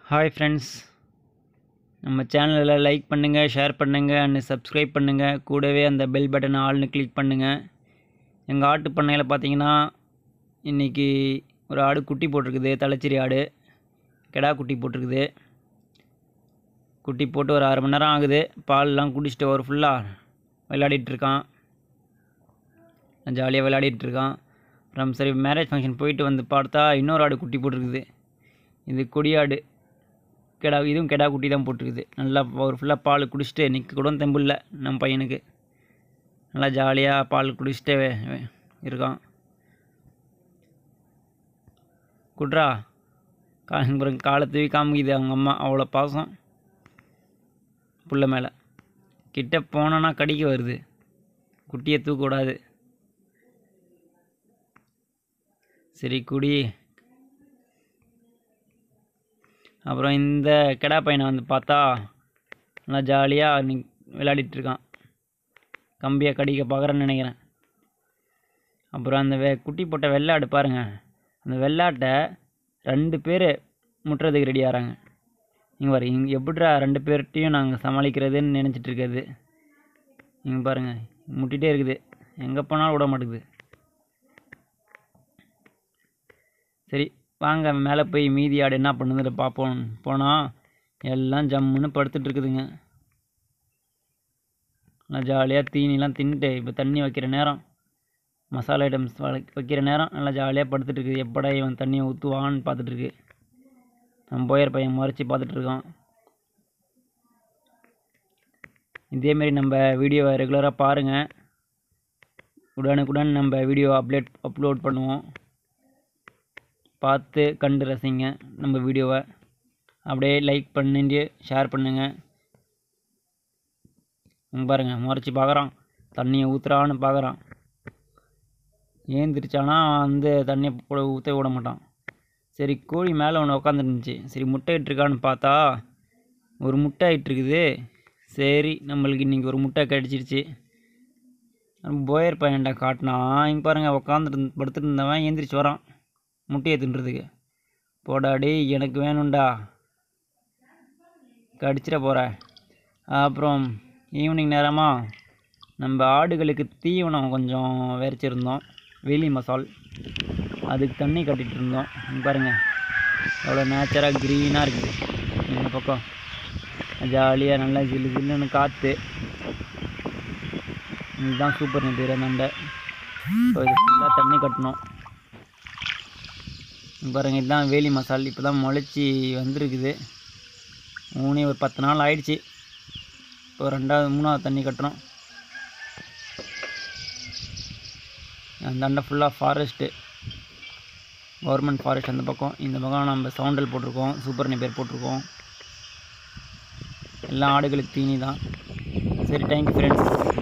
hi friends நம்ம சேனலில் like பண்ணுங்கள் ஷேர் பண்ணுங்கள் அண்ட் சப்ஸ்கிரைப் பண்ணுங்கள் கூடவே அந்த பெல் பட்டனை ஆல்னு கிளிக் பண்ணுங்கள் எங்கள் ஆட்டு பண்ணையில் பார்த்தீங்கன்னா இன்றைக்கி ஒரு ஆடு குட்டி போட்டிருக்குது தலைச்சேரி ஆடு கிடா குட்டி போட்டிருக்குது குட்டி போட்டு ஒரு அரை மணி நேரம் ஆகுது பால்லாம் குடிச்சிட்டு ஒரு ஃபுல்லாக விளையாடிட்டு இருக்கான் ஜாலியாக விளையாடிட்டு இருக்கான் அப்புறம் சரி மேரேஜ் ஃபங்க்ஷன் போயிட்டு வந்து பார்த்தா இன்னொரு ஆடு குட்டி போட்டிருக்குது இது கொடியாடு கெடா இதுவும் கெடா குட்டி தான் போட்டிருக்குது நல்லா ஒரு ஃபுல்லாக பால் குடிச்சிட்டு நிற்க கூட தெம்பு இல்லை நம்ம பையனுக்கு நல்லா ஜாலியாக பால் குடிச்சிட்டே வே- வே- இருக்கான் குட்ரா காலம்புறம் காலை தூவி காமிக்குது அவங்க அம்மா அவ்வளோ பாசம் புள்ள மேலே கிட்ட போனோன்னா கடிக்க வருது குட்டியை தூக்கக்கூடாது சரி குடி அப்புறம் இந்த கெடா பையனை வந்து பார்த்தா நல்லா ஜாலியாக நீ விளையாடிட்டு இருக்கான் கம்பியை கடிக்க பார்க்குறேன்னு நினைக்கிறேன் அப்புறம் அந்த வெ குட்டி போட்ட வெள்ளாடு பாருங்க அந்த வெள்ளாட்டை ரெண்டு பேர் முட்டுறதுக்கு ரெடி ஆகிறாங்க இங்கே பாரு இங்கே எப்படிடா ரெண்டு பேர்ட்டையும் நாங்கள் சமாளிக்கிறதுன்னு நினச்சிட்டு இருக்கிறது இங்கே பாருங்கள் முட்டிகிட்டே இருக்குது எங்கே போனாலும் விட மாட்டேங்குது சரி வாங்க மேலே போய் மீதி ஆடு என்ன பண்ணுதுன்னு பார்ப்போம் போனால் எல்லாம் ஜம்முன்னு படுத்துட்டு இருக்குதுங்க நல்லா ஜாலியாக தீனிலாம் தின்னுட்டு இப்போ தண்ணி வைக்கிற நேரம் மசாலா ஐட்டம்ஸ் வைக்கிற நேரம் நல்லா ஜாலியாக படுத்துட்டு இருக்குது எப்படா இவன் தண்ணியை ஊற்றுவான்னு பார்த்துட்டு இருக்கு நம்ம போயர் பையன் முறைச்சி பார்த்துட்டு இருக்கான் இதேமாரி நம்ம வீடியோவை ரெகுலராக பாருங்கள் உடனுக்குடன் நம்ம வீடியோ அப்டேட் அப்லோட் பண்ணுவோம் பார்த்து கண்டு ரசிங்க நம்ம வீடியோவை அப்படியே லைக் பண்ணிட்டு ஷேர் பண்ணுங்கள் இங்க பாருங்க முறைச்சி பார்க்குறான் தண்ணியை ஊற்றுறான்னு பார்க்குறான் ஏந்திரிச்சானா வந்து தண்ணியை கூட ஊற்ற விட மாட்டான் சரி கோழி மேலே ஒன்று உட்காந்துருந்துச்சு சரி முட்டை இட்டுருக்கான்னு பார்த்தா ஒரு முட்டை இட்டுருக்குது சரி நம்மளுக்கு இன்றைக்கி ஒரு முட்டை கிடச்சிருச்சு போயர் பையன்டா காட்டினான் இங்கே பாருங்கள் உட்காந்துட்டு படுத்துட்டு இருந்தவன் ஏந்திரிச்சு வரான் முட்டையை தின்றதுக்கு போடா டேய் எனக்கு வேணும்டா கடிச்சிட போகிற அப்புறம் ஈவினிங் நேரமாக நம்ம ஆடுகளுக்கு தீவனம் கொஞ்சம் விரைச்சிருந்தோம் வேலி மசால் அதுக்கு தண்ணி கட்டிகிட்டு இருந்தோம் இங்க பாருங்க எவ்வளோ நேச்சராக க்ரீனாக இருக்குது இந்த பக்கம் ஜாலியாக நல்லா ஜில்லு ஜில்லுன்னு காற்று இதுதான் சூப்பர் நெட்டு நண்டை இப்போ இது ஃபுல்லாக தண்ணி கட்டணும் இங்க பாருங்க இதுதான் வேலி மசால் இப்போ தான் முளைச்சி வந்திருக்குது மூணே ஒரு பத்து நாள் ஆயிடுச்சு இப்போ ரெண்டாவது மூணாவது தண்ணி கட்டுறோம் அந்த அண்டை ஃபுல்லாக ஃபாரஸ்ட்டு கவர்மெண்ட் ஃபாரஸ்ட் அந்த பக்கம் இந்த பக்கம் நம்ம சவுண்டல் போட்டிருக்கோம் சூப்பர் பேர் போட்டிருக்கோம் எல்லா ஆடுகளுக்கு தீனி தான் சரி தேங்க்யூ ஃப்ரெண்ட்ஸ்